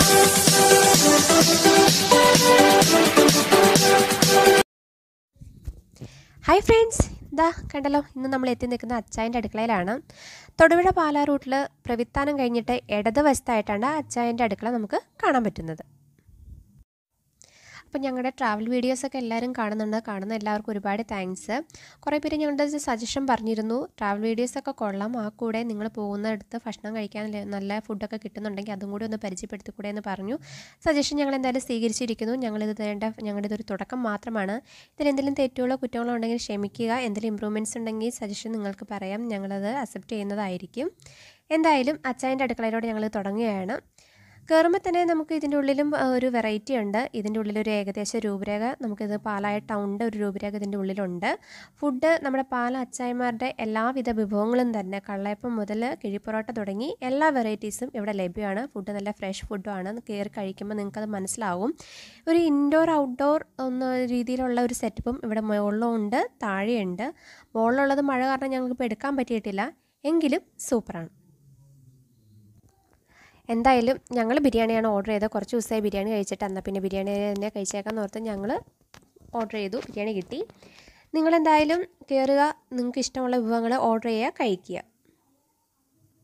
hi friends ഇതാ കണ്ടല്ലോ ഇന്ന് നമ്മൾ എത്തി നിൽക്കുന്ന അച്ചായൻ്റെ അടുക്കളയിലാണ് തൊടുപുഴ പാലാ റൂട്ടിൽ പ്രവിത്താനം കഴിഞ്ഞിട്ട് ഇടത് വശത്തായിട്ടാണ് അച്ചായൻ്റെ അടുക്കള നമുക്ക് കാണാൻ പറ്റുന്നത് അപ്പം ഞങ്ങളുടെ ട്രാവൽ വീഡിയോസൊക്കെ എല്ലാവരും കാണുന്നുണ്ട് കാണുന്ന എല്ലാവർക്കും ഒരുപാട് താങ്ക്സ് കുറേ പേര് ഞങ്ങളുടെ സജഷൻ പറഞ്ഞിരുന്നു ട്രാവൽ വീഡിയോസൊക്കെ കൊള്ളാം ആ കൂടെ നിങ്ങൾ പോകുന്നിടത്ത് ഭക്ഷണം കഴിക്കാൻ ല- നല്ല ഫുഡൊക്കെ കിട്ടുന്നുണ്ടെങ്കിൽ അതും കൂടി ഒന്ന് പരിചയപ്പെടുത്തിക്കൂടെ എന്ന് പറഞ്ഞു സജഷൻ ഞങ്ങൾ എന്തായാലും സ്വീകരിച്ചിരിക്കുന്നു ഞങ്ങളിത് വേണ്ട ഞങ്ങളുടെ ഇതൊരു തുടക്കം മാത്രമാണ് ഇതിൽ എന്തെങ്കിലും തെറ്റുകളോ കുറ്റങ്ങളോ ഉണ്ടെങ്കിൽ ക്ഷമിക്കുക എന്തെങ്കിലും ഇമ്പ്രൂവ്മെൻറ്റ്സ് ഉണ്ടെങ്കിൽ സജഷൻ നിങ്ങൾക്ക് പറയാം ഞങ്ങളത് അക്സെപ്റ്റ് ചെയ്യുന്നതായിരിക്കും എന്തായാലും അച്ചായൻ്റെ അടുക്കളയിലൂടെ ഞങ്ങൾ തുടങ്ങുകയാണ് കയറുമ്പോൾ തന്നെ നമുക്ക് ഇതിൻ്റെ ഉള്ളിലും ആ, ഒരു വെറൈറ്റി ഉണ്ട് ഇതിൻ്റെ ഉള്ളിലൊരു ഏകദേശ രൂപരേഖ നമുക്കിത് പാലായ ടൗണിൻ്റെ ഒരു രൂപരേഖ ഇതിൻ്റെ ഉള്ളിലുണ്ട് ഫുഡ് നമ്മുടെ പാല അച്ചായന്മാരുടെ എല്ലാവിധ വിഭവങ്ങളും തന്നെ കള്ളയപ്പം മുതൽ കിഴിപ്പൊറോട്ട തുടങ്ങി എല്ലാ വെറൈറ്റീസും ഇവിടെ ലഭ്യമാണ് ഫുഡ് നല്ല ഫ്രഷ് ഫുഡുമാണ് കയറി കഴിക്കുമ്പോൾ നിങ്ങൾക്കത് മനസ്സിലാവും ഒരു ഇൻഡോർ ഔട്ട്ഡോർ എന്ന രീതിയിലുള്ള ഒരു സെറ്റപ്പും ഇവിടെ മുകളിലും ഉണ്ട് താഴെയുണ്ട് മുകളിലുള്ളത് മഴ കാരണം ഞങ്ങൾക്കിപ്പോൾ എടുക്കാൻ പറ്റിയിട്ടില്ല എങ്കിലും സൂപ്പറാണ് എന്തായാലും ഞങ്ങൾ ബിരിയാണിയാണ് ഓർഡർ ചെയ്തത് കുറച്ച് ദിവസമായി ബിരിയാണി കഴിച്ചിട്ട് എന്നാൽ പിന്നെ ബിരിയാണി തന്നെ കഴിച്ചേക്കാന്ന് ഓർത്ത് ഞങ്ങൾ ഓർഡർ ചെയ്തു ബിരിയാണി കിട്ടി നിങ്ങളെന്തായാലും കയറുക നിങ്ങൾക്ക് ഇഷ്ടമുള്ള വിഭവങ്ങൾ ഓർഡർ ചെയ്യുക കഴിക്കുക